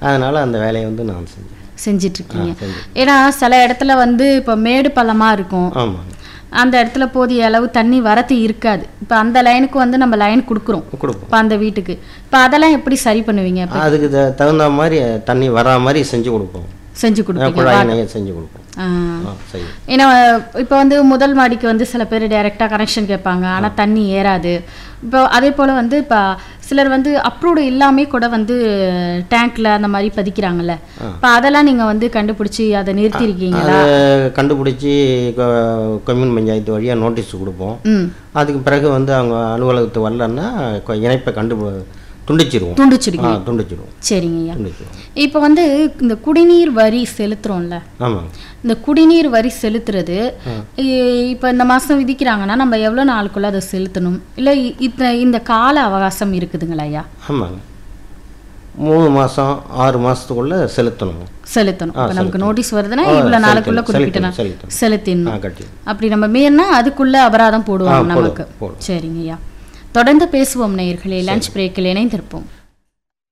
அதனால் அந்த வேலையை வந்து நான் செஞ்சேன் செஞ்சிட்டு இருக்கீங்க ஆ, செஞ்சேன். ஏன்னா சில இடத்துல வந்து இப்போ மேடு பள்ளமா இருக்கும் ஆமாங்க அந்த இடத்துல போதிய அளவு தண்ணி வரத்து இருக்காது இப்போ அந்த லைனுக்கு வந்து நம்ம லைன் கொடுக்குறோம் கொடுப்போம் இப்போ அந்த வீட்டுக்கு இப்போ அதெல்லாம் எப்படி சரி பண்ணுவீங்க இப்போ அதுக்கு த- தகுந்த மாதிரி தண்ணி வரா மாதிரி செஞ்சு கொடுப்போம் செஞ்சு கொடுப்பீங்க குழாய் நெய்ய செஞ்சு கொடுப்போம் ஆ. ஆ சரி ஏன்னா இப்போ வந்து முதல் மாடிக்கு வந்து சில பேர் டைரெக்டாக கனெக்ஷன் கேட்பாங்க ஆனால் தண்ணி ஏறாது இப்போ அதே போல் வந்து இப்போ சிலர் வந்து அப்ரூவ்டு இல்லாமே கூட வந்து டேங்க்ல அந்த மாதிரி பதிக்கிறாங்கல்ல இப்போ அதெல்லாம் நீங்கள் வந்து கண்டுபிடிச்சி அதை நிறுத்திருக்கீங்களா அதை கண்டுபிடிச்சி கொ- கொம்யூன் பஞ்சாயத்து வழியாக நோட்டீஸ் கொடுப்போம் ம் அதுக்கு பிறகு வந்து அவங்க அலுவலகத்துக்கு வரலன்னா கொ- இணைப்பை கண்டு துண்டிச்சிருவோம் துண்டிச்சிருக்கீங்க ஆ துண்டிச்சிருவோம் சரிங்க ஐயா துண்டிச்சிருவோம் இப்போ வந்து இந்த குடிநீர் வரி செலுத்துறோம்ல ஆமாங்க இந்த குடிநீர் வரி செலுத்துறது இ- இப்போ இந்த மாதம் விதிக்கிறாங்கன்னா நம்ம எவ்வளோ நாளுக்குள்ள அதை செலுத்தணும் இல்லை இந்த இந்த கால அவகாசம் இருக்குதுங்களா ஐயா ஆமாங்க மூணு மாதம் ஆறு மாதத்துக்குள்ளே செலுத்தணும் செலுத்தணும் ஆ, இப்போ நமக்கு செலுத்தணும். நோட்டீஸ் வருதுன்னா ஆ, இவ்வளோ நாளுக்குள்ள செலுத்தணும், குறிப்பிட்ட நாள் செலுத்தணும், ஆ செலுத்திடணும் கட்டி அப்படி நம்ம மீறினா அதுக்குள்ள அபராதம் போடுவாங்க ஆ, போடுவோம், நமக்கு போடுவோம். சரிங்க ஐயா தொடர்ந்து பேசுவோம் நேயர்களே லஞ்ச் பிரேக்கில் இணைந்திருப்போம்